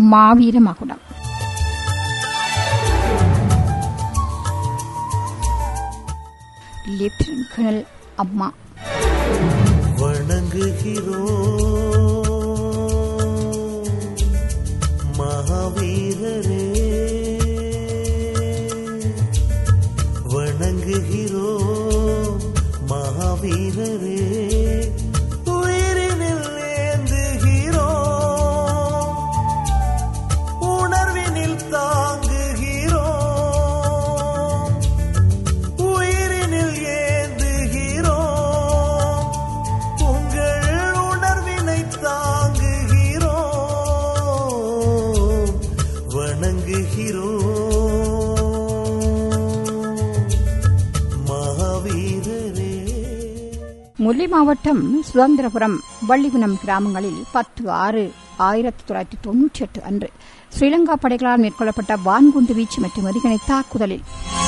மாவீர மகுடம் lieutenant colonel அம்மா வணங்குகிறோம் மகாவீரரே வணங்குகிறோம் மகாவீரரே உயிரினில் ஏந்துகிறோம் உணர்வினில் தாங்குகிறோம் உயிரினில் ஏந்துகிறோம் உங்கள் உணர்வினை தாங்குகிறோம் வணங்குகிறோம் மகாவீரரே முல்லை மாவட்டம் சுதந்திரபுரம் வள்ளிகுணம் கிராமங்களில் பத்து ஆறு ஆயிரத்தி தொள்ளாயிரத்தி தொன்னூற்றி எட்டு அன்று ஸ்ரீலங்கா படைகளால் மேற்கொள்ளப்பட்ட வான்குண்டு வீச்சு மற்றும் எரிகணை தாக்குதலில்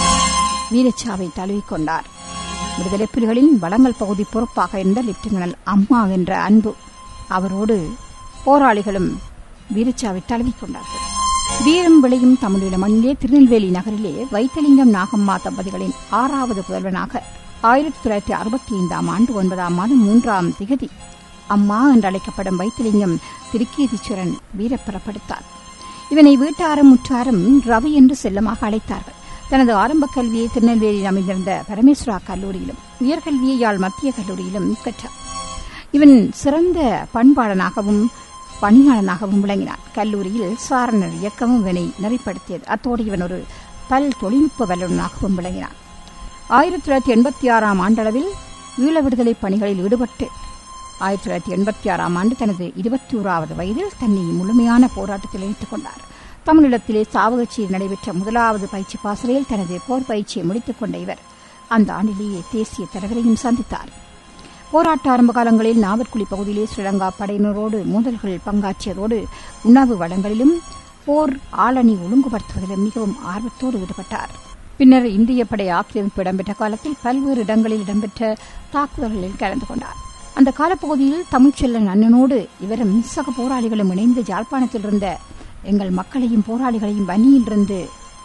வீரச்சாவை தழுவிக்கொண்டார் விடுதலை புலிகளின் வளங்கள் பகுதி பொறுப்பாக இருந்த லெப்டினல் அம்மா என்ற அன்பு அவரோடு போராளிகளும் வீரச்சாவை தழுவிக்கொண்டார்கள் வீரம் விளையும் தமிழீழ மண்ணிலே திருநெல்வேலி நகரிலே வைத்தலிங்கம் நாகம்மா தம்பதிகளின் ஆறாவது புதல்வனாக ஆயிரத்தி தொள்ளாயிரத்தி அறுபத்தி ஐந்தாம் ஆண்டு ஒன்பதாம் மாதம் மூன்றாம் திகதி அம்மா என்று அழைக்கப்படும் வைத்திலிங்கம் திருக்கீதீஸ்வரன் வீரப்புறப்படுத்தார் இவனை வீட்டாரும் முற்றாரும் ரவி என்று செல்லமாக அழைத்தார்கள் தனது ஆரம்ப கல்வியை திருநெல்வேலியில் அமைந்திருந்த பரமேஸ்வரா கல்லூரியிலும் உயர்கல்வியை யாழ் மத்திய கல்லூரியிலும் கற்றார் இவன் சிறந்த பண்பாளனாகவும் பணியாளனாகவும் விளங்கினான் கல்லூரியில் சாரணர் இயக்கமும் இவனை நெறிப்படுத்தியது அத்தோடு இவன் ஒரு பல் தொழில்நுட்ப வல்லுநனாகவும் விளங்கினான் ஆயிரத்தி தொள்ளாயிரத்தி எண்பத்தி ஆறாம் ஆண்டளவில் ஈழ விடுதலை பணிகளில் ஈடுபட்டு ஆயிரத்தி தொள்ளாயிரத்தி எண்பத்தி ஆறாம் ஆண்டு தனது இருபத்தி ஓராவது வயதில் தன்னை முழுமையான போராட்டத்தில் இணைத்துக் கொண்டார் தமிழீழத்திலே சாவகச்சியில் நடைபெற்ற முதலாவது பயிற்சி பாசறையில் தனது போர் பயிற்சியை முடித்துக் கொண்ட இவர் அந்த ஆண்டிலேயே தேசிய தலைவரையும் சந்தித்தார் போராட்ட ஆரம்ப காலங்களில் நாவற்குழி பகுதியிலே ஸ்ரீலங்கா படையினரோடு மோதல்கள் பங்காற்றியதோடு உணவு வளங்களிலும் போர் ஆளணி ஒழுங்குபடுத்துவதிலும் மிகவும் ஆர்வத்தோடு ஈடுபட்டார் பின்னர் இந்திய படை ஆக்கிரமிப்பு இடம்பெற்ற காலத்தில் பல்வேறு இடங்களில் இடம்பெற்ற தாக்குதல்களில் கலந்து கொண்டார் அந்த காலப்பகுதியில் தமிழ்ச்செல்லன் அண்ணனோடு இவரும் சக போராளிகளும் இணைந்து ஜாழ்ப்பாணத்தில் இருந்த எங்கள் மக்களையும் போராளிகளையும் வன்னியிலிருந்து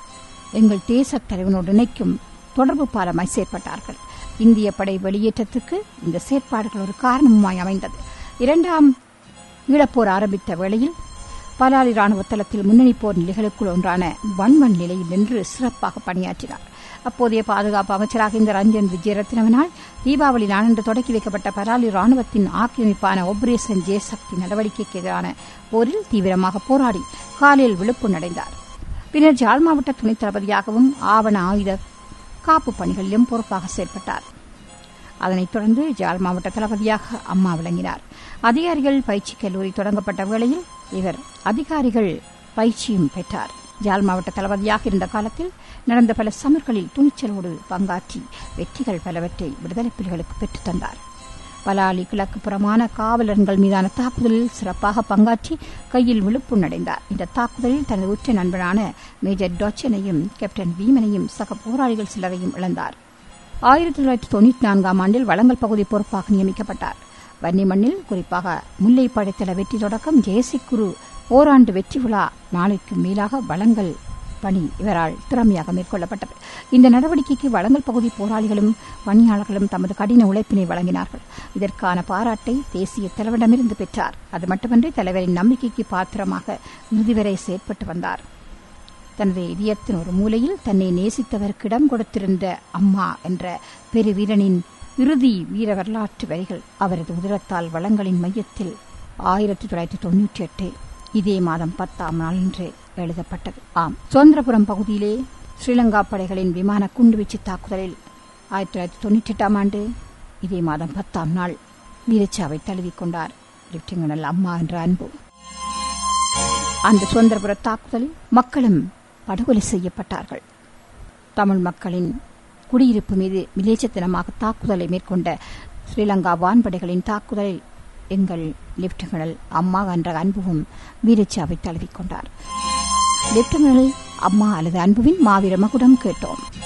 எங்கள் தேசத் தலைவனோடு இணைக்கும் தொடர்பு பாலமாய் செயற்பட்டார்கள் இந்திய படை வெளியேற்றத்துக்கு இந்த செயற்பாடுகள் ஒரு காரணமாய் அமைந்தது இரண்டாம் ஈழப்போர் ஆரம்பித்த வேளையில் பலாலி ராணுவ தளத்தில் முன்னணி போர் நிலைகளுக்குள் ஒன்றான வன்வன் நிலையில் நின்று சிறப்பாக பணியாற்றினார் அப்போதைய பாதுகாப்பு அமைச்சராக இந்த ரஞ்சன் விஜயரத்னவனால் தீபாவளி நாளன்று தொடக்கி வைக்கப்பட்ட பலாலி ராணுவத்தின் ஆக்கிரமிப்பான ஆபரேஷன் ஜெயசக்தி நடவடிக்கைக்கு எதிரான போரில் தீவிரமாக போராடி காலில் விழுப்பு அடைந்தார் பின்னர் ஜாழ் மாவட்ட துணைத் தளபதியாகவும் ஆவண ஆயுத காப்பு பணிகளிலும் பொறுப்பாக செயல்பட்டார் அதனைத் தொடர்ந்து ஜாழ் மாவட்ட தளபதியாக அம்மா விளங்கினார் அதிகாரிகள் பயிற்சி கல்லூரி தொடங்கப்பட்ட வேளையில் இவர் அதிகாரிகள் பயிற்சியும் பெற்றார் ஜாழ் மாவட்ட தளபதியாக இருந்த காலத்தில் நடந்த பல சமர்களில் துணிச்சலோடு பங்காற்றி வெற்றிகள் பலவற்றை விடுதலை புலிகளுக்கு பெற்றுத் தந்தார் பலாலி கிழக்கு புறமான காவலர்கள் மீதான தாக்குதலில் சிறப்பாக பங்காற்றி கையில் விழுப்பு அடைந்தார் இந்த தாக்குதலில் தனது உற்ற நண்பனான மேஜர் டொச்சனையும் கேப்டன் பீமனையும் சக போராளிகள் சிலரையும் இழந்தார் ஆயிரத்தி தொள்ளாயிரத்தி தொண்ணூற்றி நான்காம் ஆண்டில் வளங்கள் பகுதி பொறுப்பாக நியமிக்கப்பட்டார் வன்னி மண்ணில் குறிப்பாக முல்லை படைத்தள வெற்றி தொடக்கம் ஜெயசிக்குரு ஓராண்டு வெற்றி விழா நாளைக்கு மேலாக வளங்கள் பணி இவரால் திறமையாக மேற்கொள்ளப்பட்டது இந்த நடவடிக்கைக்கு வளங்கள் பகுதி போராளிகளும் பணியாளர்களும் தமது கடின உழைப்பினை வழங்கினார்கள் இதற்கான பாராட்டை தேசிய தலைவரிடமிருந்து பெற்றார் அது மட்டுமன்றி தலைவரின் நம்பிக்கைக்கு பாத்திரமாக இறுதி வரை செயற்பட்டு வந்தார் தனது இதயத்தின் ஒரு மூலையில் தன்னை நேசித்தவருக்கு இடம் கொடுத்திருந்த அம்மா என்ற பெருவீரனின் இறுதி வீர வரலாற்று வரிகள் அவரது உதிரத்தால் வளங்களின் மையத்தில் ஆயிரத்தி தொள்ளாயிரத்தி தொன்னூற்றி எட்டு இதே மாதம் பத்தாம் நாளன்று எழுதப்பட்டது ஆம் சுதந்திரபுரம் பகுதியிலே ஸ்ரீலங்கா படைகளின் விமான குண்டுவீச்சு தாக்குதலில் ஆயிரத்தி தொள்ளாயிரத்தி தொன்னூற்றி எட்டாம் ஆண்டு இதே மாதம் பத்தாம் நாள் வீரச்சாவை தழுவிக்கொண்டார் லெப்டினல் அம்மா என்ற அன்பு அந்த சுதந்திரபுர தாக்குதலில் மக்களும் படுகொலை செய்யப்பட்டார்கள் தமிழ் மக்களின் குடியிருப்பு மீது விலேச்சத்தனமாக தாக்குதலை மேற்கொண்ட ஸ்ரீலங்கா வான்படைகளின் தாக்குதலில் எங்கள் லெப்டினல் அம்மா என்ற அன்புவும் வீரச்சாவை தழுவிக்கொண்டார் லெப்டினல் அம்மா அல்லது அன்புவின் மாவீர மகுடம் கேட்டோம்